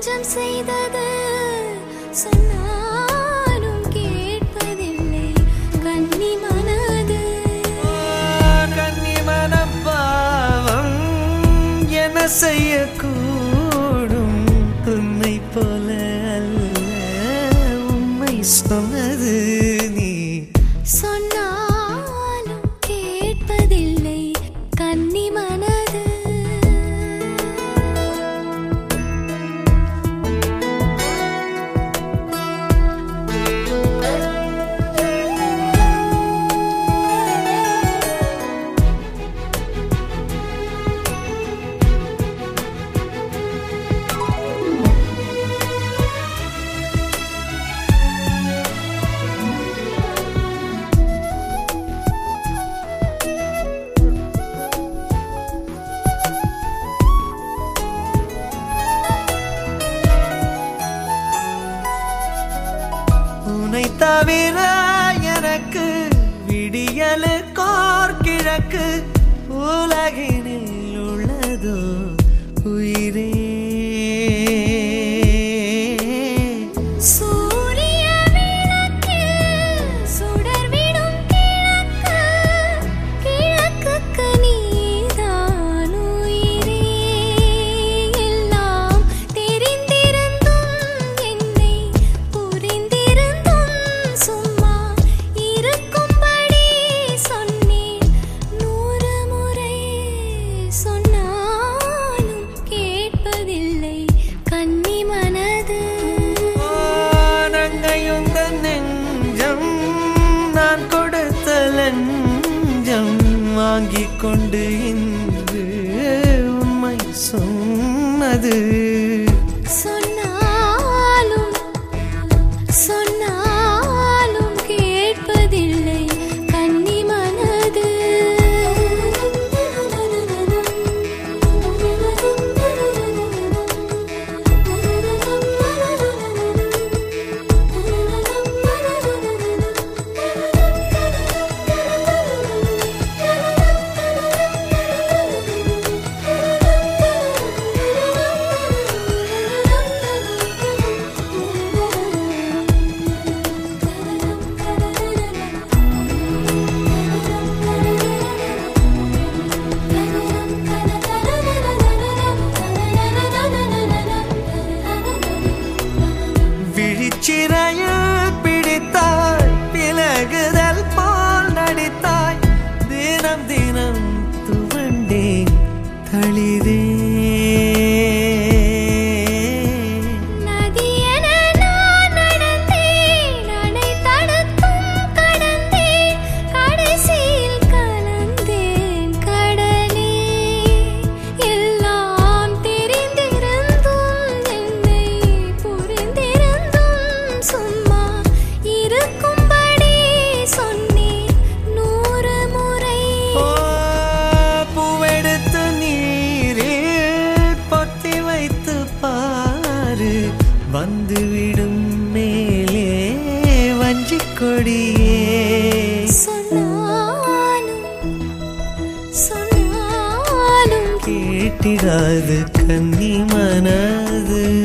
தஞ்சம் செய்தது சொன்னாலும் கேட்பதில்லை கன்னி மனது கன்னி மனப்பாவம் என்ன செய்யக்கூடும் உன்னை போல அல்ல உண்மை சொன்னது நீ சொன்னாலும் கேட்பதில்லை கன்னி மனது உன்னை தவிர எனக்கு விடியலு கோர் கிழக்கு உலகினில் உள்ளதோ உயிரே சூரிய விளக்கில் சுடர்விடும் கிழக்கு கிழக்குக்கு நீதான் உயிரே எல்லாம் தெரிந்திருந்தும் என்னை புரிந்திருந்தும் சும்மா இருக்கும்படி சொன்னேன் நூறு முறை சொன்னாலும் கேட்பதில்லை கன்னி மனது நங்கையுந்த நெஞ்சம் நான் கொடுத்த லஞ்சம் வாங்கிக் கொண்டு இன்று உண்மை சொன்னது சொன்னாலும் சொன்னாலும் கேட்பதில்லை கன்னி மனது விழிச்சிறையில் பிடித்தாய் விலகுதல் போல் நடித்தாய் தினம் தினம் துவண்டேன் தளிரே நதியென நான் நடந்தேன் அணை தடுத்தும் கடந்தேன் கடைசியில் கலந்தேன் கடலே எல்லாம் தெரிந்திருந்தும் என்னை புரிந்திருந்தும் சும்மா இருக்கும்படி சொன்னேன் நூறு முறை ஓ, பூவெடுத்து நீரில் பொத்தி வைத்து பாரு வந்துவிடும் மேலே வஞ்சிக் கொடியே சொன்னாலும் சொன்னாலும் கேட்டிடாது கன்னி மனது